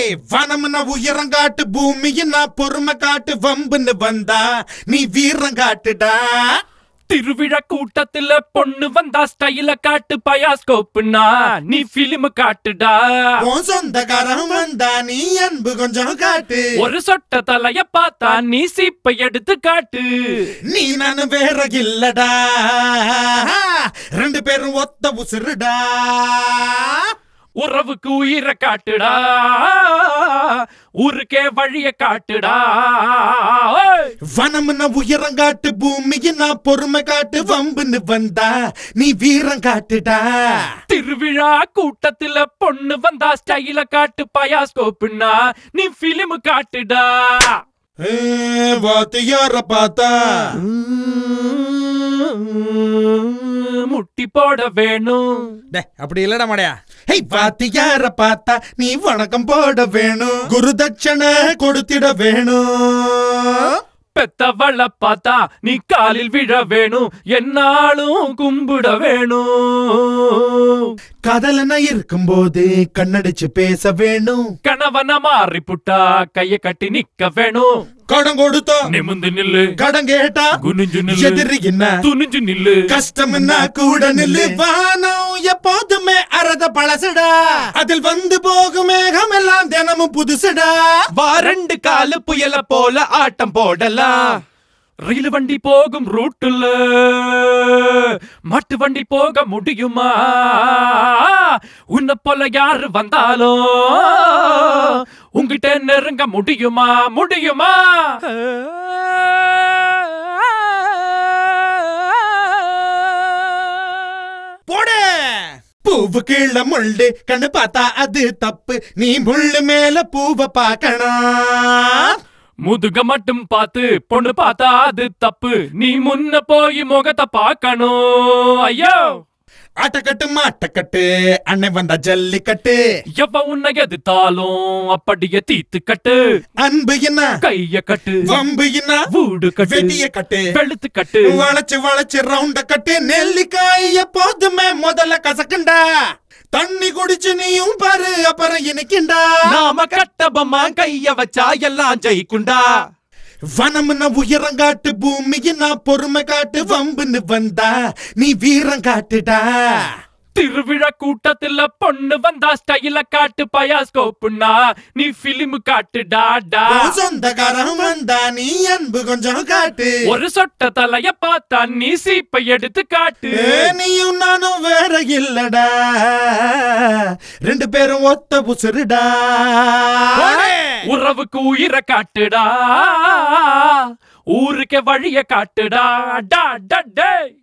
வனம்னா உயரங்காட்டு பூமியின்னா பொறுமை காட்டு வம்புன்னு வந்தா நீ வீரங்காட்டுடா திருவிழா கூட்டத்துல பொண்ணு வந்தா ஸ்டைல காட்டு பயாஸ்கோப்புனா நீ பிலிம் காட்டுடா உன் சொந்தக்காரன் வந்தா நீ அன்பு கொஞ்சம் காட்டு ஒரு சொட்ட தலைய பார்த்தா நீ சீப்பை எடுத்து காட்டு நீ நானு வேற இல்லடா ரெண்டு பேரும் ஒத்த உசுருடா உறவுக்கு உயிரை காட்டுடா ஊருக்கே வழிய காட்டுடா ஓய்! வனம்னா உயரங்காட்டு பூமியின்னா பொறுமை காட்டு வம்புன்னு வந்தா நீ வீரம் காட்டுடா திருவிழா கூட்டத்துல பொண்ணு வந்தா ஸ்டைல காட்டு பயாஸ்கோப்புனா நீ பிலிம் காட்டுடா வாத்தியார பார்த்தா முட்டி போட வேணும் டேய், அப்படி இல்லடா மாடையா ஹே வாத்தியார பார்த்தா நீ வணக்கம் போட வேணும் குரு தட்சணை கொடுத்திட வேணும் பெத்தவள பார்த்தா நீ காலில் விழ வேணும் என்னாலும் கும்பிட வேணும் காதலனா இருக்கும்போது கண்ணடிச்சு பேச வேணும் கணவன மாறி புட்டா கைய கட்டி நிக்க வேணும் கடன் கொடுத்தா நிமிந்து நில்லு கடன் கேட்டா குனிஞ்சு நில்லு எதிரி என்ன துணிஞ்சு நில்லு கஷ்டம்னா கூட நில்லு வானம் எப்போதுமே அறத பழசுடா அதில் வந்து போகும் மேகம் எல்லாம் தினமும் புதுசுடா வாரண்டு காலு புயல போல ஆட்டம் போடலாம் ரயில் வண்டி போகும் ரூட்டுல மாட்டு வண்டி போக முடியுமா உன்னை போல யாரு வந்தாலும் உங்கிட்ட நெருங்க முடியுமா முடியுமா போடு பூவு கீழ முள்ளு கண்ணு பார்த்தா அது தப்பு நீ முள்ளு மேல பூவை பார்க்கணும் முதுக மட்டும் பார்த்து பொண்ணு பார்த்தா அது தப்பு நீ முன்ன போய் முகத்தை பார்க்கணும் ஐயோ ஆட்டக்கட்டு மாட்டக்கட்டு அண்ணன் வந்தா ஜல்லிக்கட்டு எவ உன்னை எதிர்த்தாலும் அப்படியே தீத்து கட்டு அன்பு என்ன கைய கட்டு வம்பு என்ன வீடு கட்டு வெட்டிய கட்டு வெளுத்து கட்டு வளைச்சு வளைச்சு ரவுண்ட கட்டு நெல்லிக்காய் எப்போதுமே முதல்ல கசக்குண்டா தண்ணி குடிச்சு நீயும் பாரு அப்புறம் இனிக்குண்டா நாம கட்டபமா கைய வச்சா எல்லாம் ஜெயிக்குண்டா வனம்னா உயரங்காட்டு பூமியின்னா பொறுமை காட்டு வம்புன்னு வந்தா நீ வீரம் காட்டுடா திருவிழா கூட்டத்துல பொண்ணு வந்தா ஸ்டைல காட்டு பயாஸ்கோப்புனா நீ பிலிம் காட்டு டாடா உன் சொந்தக்காரன் வந்தா நீ அன்பு கொஞ்சம் காட்டு ஒரு சொட்ட தலைய பார்த்தா நீ சீப்பை எடுத்து காட்டு ஏ, நீயும் நானும் வேற இல்லடா ரெண்டு பேரும் ஒத்த புசுருடா உறவுக்கு உயிரை காட்டுடா ஊருக்கே வழிய காட்டுடா டா டா டேய்